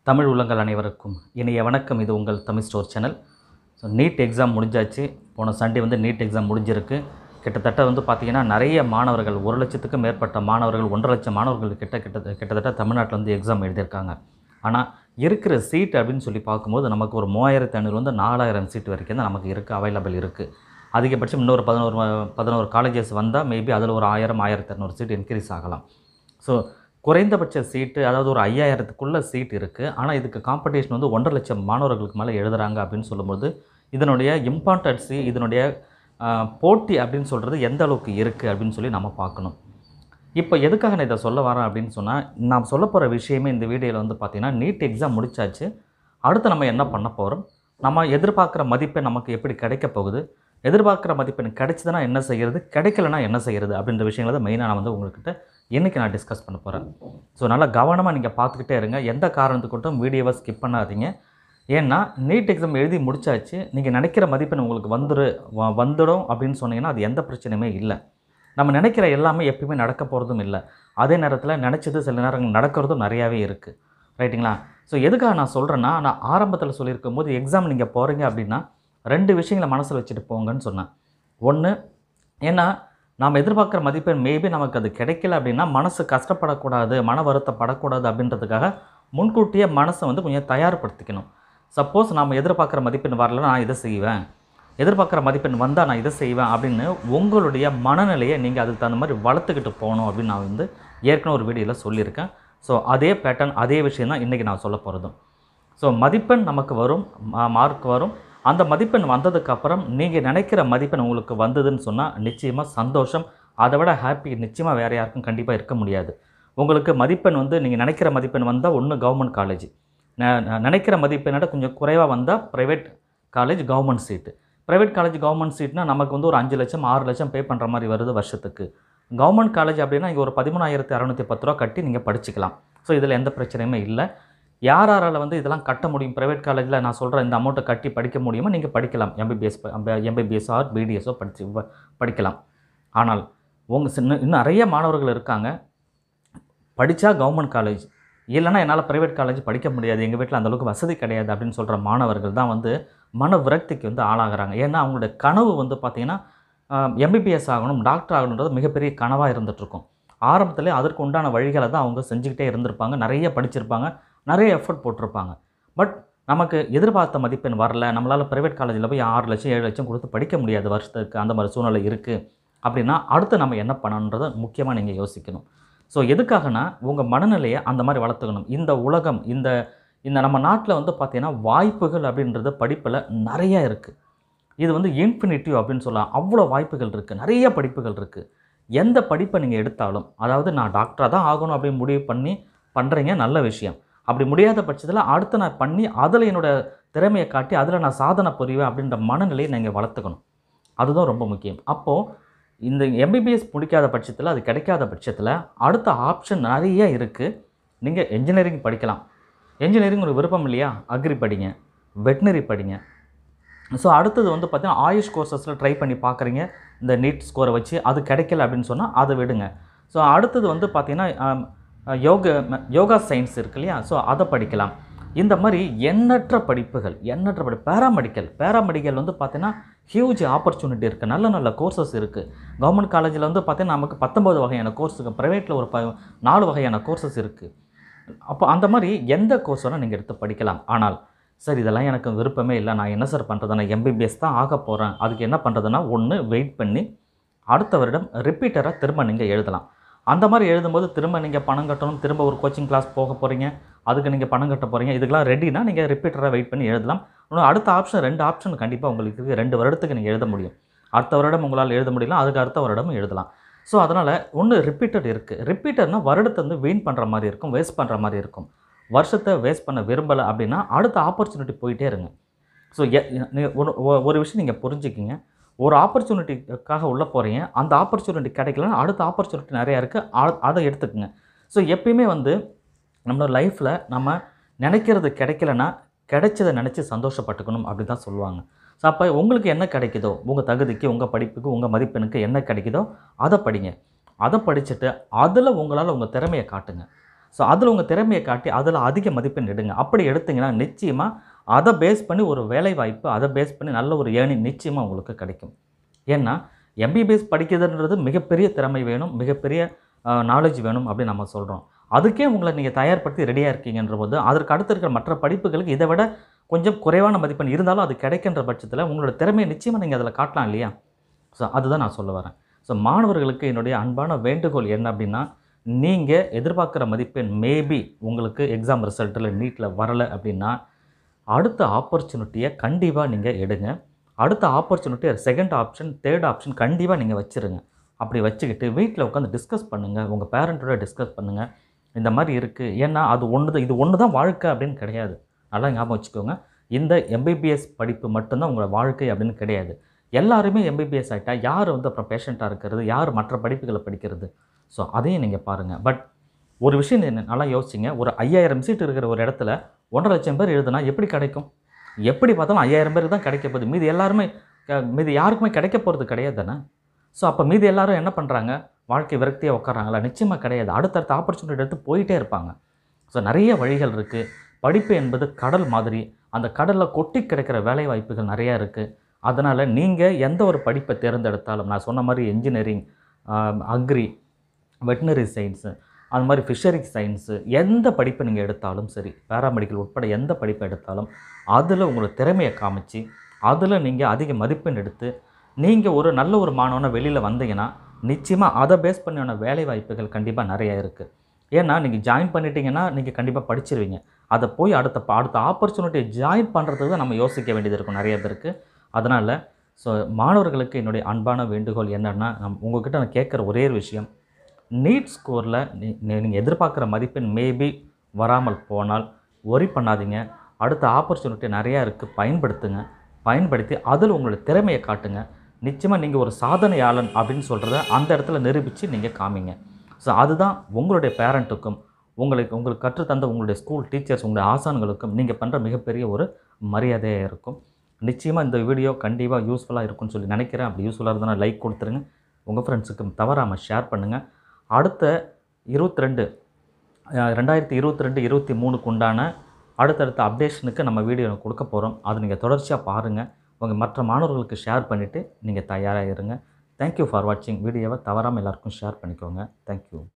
தமிழ் உள்ளங்கள் அனைவருக்கும் இனிய வணக்கம் இது உங்கள் Tamil store channel so NEET exam முடிஞ்சாச்சு போன சண்டே வந்து நீட் எக்ஸாம் முடிஞ்சிருக்கு கிட்டத்தட்ட வந்து பார்த்திங்கன்னா நிறைய மாணவர்கள் ஒரு லட்சத்துக்கும் மேற்பட்ட மாணவர்கள் ஒன்றரை லட்சம் மாணவர்கள் கிட்ட கிட்ட கிட்டத்தட்ட தமிழ்நாட்டில் வந்து எக்ஸாம் எழுதியிருக்காங்க ஆனால் இருக்கிற சீட் அப்படின்னு சொல்லி பார்க்கும்போது நமக்கு ஒரு மூவாயிரத்து ஐநூறுலேருந்து நாலாயிரம் சீட் வரைக்கும் தான் நமக்கு இருக்குது அவைலபிள் இருக்குது அதிகபட்சம் இன்னொரு பதினோரு ம- பதினோரு காலேஜஸ் வந்தால் மேபி அதில் ஒரு ஆயிரம் ஆயிரத்தி இரநூறு சீட் இன்க்ரீஸ் ஆகலாம் ஸோ குறைந்தபட்ச சீட்டு அதாவது ஒரு ஐயாயிரத்துக்குள்ளே சீட் இருக்குது ஆனால் இதுக்கு காம்படிஷன் வந்து ஒன்றரை லட்சம் மாணவர்களுக்கு மேலே எழுதுறாங்க அப்படின்னு சொல்லும்போது இதனுடைய இம்பார்ட்டன்ஸு இதனுடைய ஆஹ், போட்டி அப்படின்னு சொல்கிறது எந்த அளவுக்கு இருக்குது அப்படின்னு சொல்லி நம்ம பார்க்கணும் இப்போ எதுக்காக நான் இதை சொல்ல வரேன் அப்படின்னு சொன்னால் நான் சொல்ல போகிற விஷயமே இந்த வீடியோவில் வந்து பார்த்தீங்கன்னா நீட் எக்ஸாம் முடிச்சாச்சு அடுத்து நம்ம என்ன பண்ண போகிறோம் நம்ம எதிர்பார்க்குற மதிப்பெண் நமக்கு எப்படி கிடைக்க போகுது எதிர்பார்க்குற மதிப்பெண் கிடைச்சதுன்னா என்ன செய்கிறது கிடைக்கலனா என்ன செய்கிறது அப்படின்ற விஷயங்களை தான் மெயினாக நான் வந்து உங்கள்கிட்ட இன்றைக்கி நான் டிஸ்கஸ் பண்ண போகிறேன் ஸோ நல்லா கவனமாக நீங்கள் பார்த்துக்கிட்டே இருங்க எந்த காரணத்துக்கு வீடியோவை ஸ்கிப் பண்ணாதீங்க ஏன்னா நீட் எக்ஸாம் எழுதி முடிச்சாச்சு நீங்கள் நினைக்கிற மதிப்பெண் உங்களுக்கு வந்துரு வ- வந்துடும் அப்படின்னு சொன்னீங்கன்னா அது எந்த பிரச்சனையுமே இல்லை நம்ம நினைக்கிற எல்லாமே எப்பயுமே நடக்க போகிறதும் இல்லை அதே நேரத்தில் நினச்சது சில நேரங்கள் நடக்கிறதும் நிறையாவே இருக்குது ரைட்டுங்களா ஸோ எதுக்காக நான் சொல்கிறேன்னா நான் ஆரம்பத்தில் சொல்லியிருக்கும் போது எக்ஸாம் நீங்கள் போகிறீங்க அப்படின்னா ரெண்டு விஷயங்களை மனசில் வச்சுட்டு போங்கன்னு சொன்னேன் ஒன்று ஏன்னா நாம் எதிர்பார்க்குற மதிப்பெண் மேபி நமக்கு அது கிடைக்கல அப்படின்னா மனசு கஷ்டப்படக்கூடாது மன வருத்தப்படக்கூடாது அப்படின்றதுக்காக முன்கூட்டியே மனசை வந்து கொஞ்சம் தயார்படுத்திக்கணும் சப்போஸ் நாம் எதிர்பார்க்குற மதிப்பெண் வரல நான் இதை செய்வேன் எதிர்பார்க்குற மதிப்பெண் வந்தால் நான் இதை செய்வேன் அப்படின்னு உங்களுடைய மனநிலையை நீங்கள் அதுக்கு தகுந்த மாதிரி வளர்த்துக்கிட்டு போகணும் அப்படின்னு நான் வந்து ஏற்கனவே ஒரு வீடியோவில் சொல்லியிருக்கேன் ஸோ அதே பேட்டர்ன் அதே விஷயம் தான் இன்றைக்கி நான் சொல்ல போகிறதும் ஸோ மதிப்பெண் நமக்கு வரும் மார்க் வரும் அந்த மதிப்பெண் வந்ததுக்கப்புறம் நீங்கள் நினைக்கிற மதிப்பெண் உங்களுக்கு வந்ததுன்னு சொன்னால் நிச்சயமாக சந்தோஷம் அதை விட ஹாப்பி நிச்சயமாக வேறு யாருக்கும் கண்டிப்பாக இருக்க முடியாது உங்களுக்கு மதிப்பெண் வந்து நீங்கள் நினைக்கிற மதிப்பெண் வந்தால் ஒன்று கவர்மெண்ட் காலேஜ் நினைக்கிற மதிப்பெண்ணோட கொஞ்சம் குறைவாக வந்தால் private college government seat private college government சீட்னா நமக்கு வந்து ஒரு அஞ்சு லட்சம் ஆறு லட்சம் பே பண்ணுற மாதிரி வருது வருஷத்துக்கு கவர்மெண்ட் காலேஜ் அப்படின்னா இங்கே ஒரு பதிமூணாயிரத்தி அறநூற்றி பத்து ரூபா கட்டி நீங்கள் படிச்சுக்கலாம் ஸோ இதில் எந்த பிரச்சனையுமே இல்லை யார் யாரால் வந்து இதெல்லாம் கட்ட முடியும் ப்ரைவேட் காலேஜில் நான் சொல்கிற இந்த அமௌண்ட்டை கட்டி படிக்க முடியுமோ நீங்கள் படிக்கலாம் எம்பிபிஎஸ் எம்பிபிஎஸ் ஆர் பிடிஎஸோ படிச்சு ப- படிக்கலாம் ஆனால் உங்கள் சின்ன இன்னும் நிறைய மாணவர்கள் இருக்காங்க படித்தா கவர்மெண்ட் காலேஜ் இல்லைன்னா என்னால் ப்ரைவேட் காலேஜ் படிக்க முடியாது எங்கள் வீட்டில் அந்தளவுக்கு வசதி கிடையாது அப்படின்னு சொல்கிற மாணவர்கள் தான் வந்து மன விரக்திக்கு வந்து ஆளாகிறாங்க ஏன்னா அவங்களுடைய கனவு வந்து பார்த்திங்கன்னா எம்பிபிஎஸ் ஆகணும் டாக்டர் ஆகணுன்றது மிகப்பெரிய கனவாக இருந்துகிட்ருக்கும் ஆரம்பத்தில் அதற்கு உண்டான வழிகளை தான் அவங்க செஞ்சுக்கிட்டே இருந்திருப்பாங்க நிறைய படிச்சிருப்பாங்க நிறைய எஃபர்ட் போட்டிருப்பாங்க பட் நமக்கு எதிர்பார்த்த மதிப்பெண் வரல நம்மளால் ப்ரைவேட் காலேஜில் போய் ஆறு லட்சம் ஏழு லட்சம் கொடுத்து படிக்க முடியாது வருஷத்துக்கு அந்த மாதிரி சூழ்நிலை இருக்குது அப்படின்னா அடுத்து நம்ம என்ன பண்ணணுன்றதை முக்கியமாக நீங்கள் யோசிக்கணும் ஸோ எதுக்காகனா உங்கள் மனநிலையை அந்த மாதிரி வளர்த்துக்கணும் இந்த உலகம் இந்த இந்த நம்ம நாட்டில் வந்து பார்த்தீங்கன்னா வாய்ப்புகள் அப்படின்றது படிப்பில் நிறைய இருக்குது இது வந்து இன்ஃபினிட்டிவ் அப்படின்னு சொல்லலாம் அவ்வளோ வாய்ப்புகள் இருக்குது நிறைய படிப்புகள் இருக்குது எந்த படிப்பை நீங்கள் எடுத்தாலும் அதாவது நான் டாக்டராக தான் ஆகணும் அப்படின்னு முடிவு பண்ணி பண்ணுறீங்க நல்ல விஷயம் அப்படி முடியாத பட்சத்தில் அடுத்து நான் பண்ணி அதில் என்னோட திறமையை காட்டி அதில் நான் சாதனை புரிவேன் அப்படின்ற மனநிலையை நீங்கள் வளர்த்துக்கணும் அதுதான் ரொம்ப முக்கியம் அப்போது இந்த எம்பிபிஎஸ் முடிக்காத பட்சத்தில் அது கிடைக்காத பட்சத்தில் அடுத்த ஆப்ஷன் நிறைய இருக்குது நீங்கள் என்ஜினியரிங் படிக்கலாம் என்ஜினியரிங் ஒரு விருப்பம் இல்லையா அக்ரி படிங்க வெட்டினரி படிங்க ஸோ அடுத்தது வந்து பார்த்தீங்கன்னா ஆயுஷ் கோர்சஸில் ட்ரை பண்ணி பார்க்குறீங்க இந்த நீட் ஸ்கோரை வச்சு அது கிடைக்கல அப்படின்னு சொன்னால் அதை விடுங்க ஸோ அடுத்தது வந்து பார்த்தீங்கன்னா ஆம், யோக யோகா சயின்ஸ் இருக்கு இல்லையா ஸோ அதை படிக்கலாம் இந்த மாதிரி எண்ணற்ற படிப்புகள் எண்ணற்ற படி பேராமெடிக்கல் பேராமெடிக்கல் வந்து பார்த்தீங்கன்னா ஹியூஜ் ஆப்பர்ச்சுனிட்டி இருக்குது நல்ல நல்ல கோர்சஸ் இருக்குது கவர்மெண்ட் காலேஜில் வந்து பார்த்தீங்கன்னா நமக்கு பத்தொம்பது வகையான கோர்ஸ் இருக்குது ப்ரைவேட்டில் ஒரு ப நாலு வகையான கோர்சஸ் இருக்குது அப்போ அந்த மாதிரி எந்த கோர்ஸ் வேணால் நீங்கள் எடுத்து படிக்கலாம் ஆனால் சார் இதெல்லாம் எனக்கு விருப்பமே இல்லை நான் என்ன சார் பண்ணுறது நான் எம்பிபிஎஸ் தான் ஆக போகிறேன் அதுக்கு என்ன பண்ணுறதுன்னா ஒன்று வெயிட் பண்ணி அடுத்த வருடம் ரிப்பீட்டராக திரும்ப நீங்கள் எழுதலாம் அந்த மாதிரி எழுதும்போது திரும்ப நீங்கள் பணம் கட்டணும் திரும்ப ஒரு கோச்சிங் கிளாஸ் போக போகிறீங்க அதுக்கு நீங்கள் பணம் கட்ட போகிறீங்க இதுக்கெல்லாம் ரெடினா நீங்கள் ரிப்பீட்டராக வெயிட் பண்ணி எழுதலாம் இன்னும் அடுத்த ஆப்ஷன் ரெண்டு ஆப்ஷன் கண்டிப்பாக உங்களுக்கு இருக்குது ரெண்டு வருடத்துக்கு நீங்கள் எழுத முடியும் அடுத்த வருடம் உங்களால் எழுத முடியல அதுக்கு அடுத்த வருடமும் எழுதலாம் ஸோ அதனால் ஒன்று ரிப்பீட்டட் இருக்குது ரிப்பீட்டர்னால் வருடத்தை வந்து வீண் பண்ணுற மாதிரி இருக்கும் வேஸ்ட் பண்ணுற மாதிரி இருக்கும் வருஷத்தை வேஸ்ட் பண்ண விரும்பலை அப்படின்னா அடுத்த ஆப்பர்ச்சுனிட்டி போயிட்டே இருங்க ஸோ ஒரு ஒ- ஒரு விஷயம் நீங்கள் புரிஞ்சுக்கிங்க ஒரு ஆப்பர்ச்சுனிட்டிக்காக உள்ளே போகிறீங்க அந்த ஆப்பர்ச்சுனிட்டி கிடைக்கலன்னா அடுத்த ஆப்பர்ச்சுனிட்டி நிறையா இருக்குது அதை எடுத்துக்கங்க ஸோ எப்பயுமே வந்து நம்மளோட லைஃப்பில் நம்ம நினைக்கிறது கிடைக்கலன்னா கிடைச்சதை நினச்சி சந்தோஷப்பட்டுக்கணும் அப்படி தான் சொல்லுவாங்க ஸோ அப்போ உங்களுக்கு என்ன கிடைக்குதோ உங்கள் தகுதிக்கு உங்கள் படிப்புக்கு உங்கள் மதிப்பெண்ணுக்கு என்ன கிடைக்குதோ அதை படிங்க அதை படிச்சுட்டு அதில் உங்களால் உங்கள் திறமையை காட்டுங்க ஸோ அதில் உங்கள் திறமையை காட்டி அதில் அதிக மதிப்பெண் எடுங்க அப்படி எடுத்தீங்கன்னா நிச்சயமாக அதை பேஸ் பண்ணி ஒரு வேலை வாய்ப்பு அதை பேஸ் பண்ணி நல்ல ஒரு ஏர்னிங் நிச்சயமாக உங்களுக்கு கிடைக்கும் ஏன்னா எம்பிபிஎஸ் படிக்கிறதுன்றது மிகப்பெரிய திறமை வேணும் மிகப்பெரிய நாலேஜ் வேணும் அப்படின்னு நம்ம சொல்கிறோம் அதுக்கே உங்களை நீங்கள் தயார்படுத்தி ரெடியாக இருக்கீங்கன்ற போது அதற்கு அடுத்து இருக்கிற மற்ற படிப்புகளுக்கு இதை விட கொஞ்சம் குறைவான மதிப்பெண் இருந்தாலும் அது கிடைக்கின்ற பட்சத்தில் உங்களோட திறமையை நிச்சயமாக நீங்கள் அதில் காட்டலாம் இல்லையா ஸோ அதுதான் நான் சொல்ல வரேன் ஸோ மாணவர்களுக்கு என்னுடைய அன்பான வேண்டுகோள் என்ன அப்படின்னா நீங்கள் எதிர்பார்க்குற மதிப்பெண் மேபி உங்களுக்கு எக்ஸாம் ரிசல்ட்டில் நீட்டில் வரலை அப்படின்னா அடுத்த ஆப்பர்ச்சுனிட்டியை கண்டிப்பாக நீங்கள் எடுங்க அடுத்த opportunity second option third option கண்டிப்பாக நீங்கள் வச்சுருங்க அப்படி வச்சுக்கிட்டு வீட்டில் உட்காந்து டிஸ்கஸ் பண்ணுங்கள் உங்கள் பேரண்ட்டோட டிஸ்கஸ் பண்ணுங்கள் இந்த மாதிரி இருக்குது ஏன்னா அது ஒன்று தான் இது ஒன்று தான் வாழ்க்கை அப்படின்னு கிடையாது நல்லா ஞாபகம் வச்சுக்கோங்க இந்த எம்பிபிஎஸ் படிப்பு மட்டும்தான் உங்களோட வாழ்க்கை அப்படின்னு கிடையாது எல்லாருமே எம்பிபிஎஸ் ஆகிட்டா யார் வந்து அப்புறம் பேஷண்ட்டாக இருக்கிறது யார் மற்ற படிப்புகளை படிக்கிறது ஸோ அதையும் நீங்கள் பாருங்கள் பட் ஒரு விஷயம் என்ன நல்லா யோசிச்சிங்க ஒரு ஐயாயிரம் சீட் இருக்கிற ஒரு இடத்துல ஒன்றரை லட்சம் பேர் எழுதுனா எப்படி கிடைக்கும் எப்படி பார்த்தாலும் ஐயாயிரம் பேருக்கு தான் கிடைக்க போகுது மீதி எல்லாருமே க- மீதி யாருக்குமே கிடைக்க போகிறது கிடையாது தானே ஸோ அப்போ மீதி எல்லாரும் என்ன பண்ணுறாங்க வாழ்க்கை விரக்தியாக உட்காராங்களா நிச்சயமாக கிடையாது அடுத்தடுத்த ஆப்பர்ச்சுனிட்டி எடுத்து போயிட்டே இருப்பாங்க ஸோ நிறைய வழிகள் இருக்குது படிப்பு என்பது கடல் மாதிரி அந்த கடலில் கொட்டி கிடக்கிற வேலை வாய்ப்புகள் நிறையா இருக்குது அதனால் நீங்கள் எந்த ஒரு படிப்பை தேர்ந்தெடுத்தாலும் நான் சொன்ன மாதிரி என்ஜினியரிங் அக்ரி வெட்டினரி சயின்ஸு அந்த மாதிரி ஃபிஷரிக் சயின்ஸு எந்த படிப்பை நீங்கள் எடுத்தாலும் சரி பேராமெடிக்கல் உட்பட எந்த படிப்பை எடுத்தாலும் அதில் உங்களோட திறமையை காமிச்சு அதில் நீங்கள் அதிக மதிப்பெண் எடுத்து நீங்கள் ஒரு நல்ல ஒரு மாணவனை வெளியில் வந்தீங்கன்னா நிச்சயமாக அதை பேஸ் பண்ணியான வேலை வாய்ப்புகள் கண்டிப்பாக நிறைய இருக்குது ஏன்னா நீங்கள் ஜாயின் பண்ணிட்டீங்கன்னா நீங்கள் கண்டிப்பாக படிச்சிருவீங்க அதை போய் அடுத்த ப- அடுத்த ஆப்பர்ச்சுனிட்டியை ஜாயின் பண்ணுறதுக்கு தான் நம்ம யோசிக்க வேண்டியது இருக்கும் நிறைய பேருக்கு அதனால் ஸோ மாணவர்களுக்கு என்னுடைய அன்பான வேண்டுகோள் என்னென்னா நம் உங்ககிட்ட நான் கேட்குற ஒரே ஒரு விஷயம் நீட் ஸ்கோரில் நீங்கள் எதிர்பார்க்குற மதிப்பெண் மேபி வராமல் போனால் ஒரி பண்ணாதீங்க அடுத்த ஆப்பர்ச்சுனிட்டி நிறையா இருக்குது பயன்படுத்துங்க பயன்படுத்தி அதில் உங்களோட திறமையை காட்டுங்க நிச்சயமாக நீங்கள் ஒரு சாதனையாளன் அப்படின்னு சொல்கிறத அந்த இடத்துல நிரூபித்து நீங்கள் காமிங்க ஸோ அதுதான் உங்களுடைய பேரண்ட்டுக்கும் உங்களுக்கு உங்களுக்கு கற்றுத்தந்த உங்களுடைய ஸ்கூல் டீச்சர்ஸ் உங்களுடைய ஆசான்களுக்கும் நீங்கள் பண்ணுற மிகப்பெரிய ஒரு மரியாதையாக இருக்கும் நிச்சயமாக இந்த வீடியோ கண்டிப்பாக யூஸ்ஃபுல்லாக இருக்கும்னு சொல்லி நினைக்கிறேன் அப்படி யூஸ்ஃபுல்லாக இருந்தால் லைக் கொடுத்துருங்க உங்கள் ஃப்ரெண்ட்ஸுக்கும் தவறாமல் ஷேர் பண்ணுங்கள் அடுத்த இருபத்தி ரெண்டு ரெண்டாயிரத்தி இருபத்தி ரெண்டு இருபத்தி மூணுக்கு உண்டான அடுத்தடுத்த அப்டேஷனுக்கு நம்ம வீடியோ கொடுக்க போகிறோம் அதை நீங்கள் தொடர்ச்சியாக பாருங்கள் உங்கள் மற்ற மாணவர்களுக்கு ஷேர் பண்ணிவிட்டு நீங்கள் தயாராக இருங்க தேங்க்யூ ஃபார் வாட்சிங் வீடியோவை தவறாமல் எல்லாருக்கும் ஷேர் பண்ணிக்கோங்க தேங்க்யூ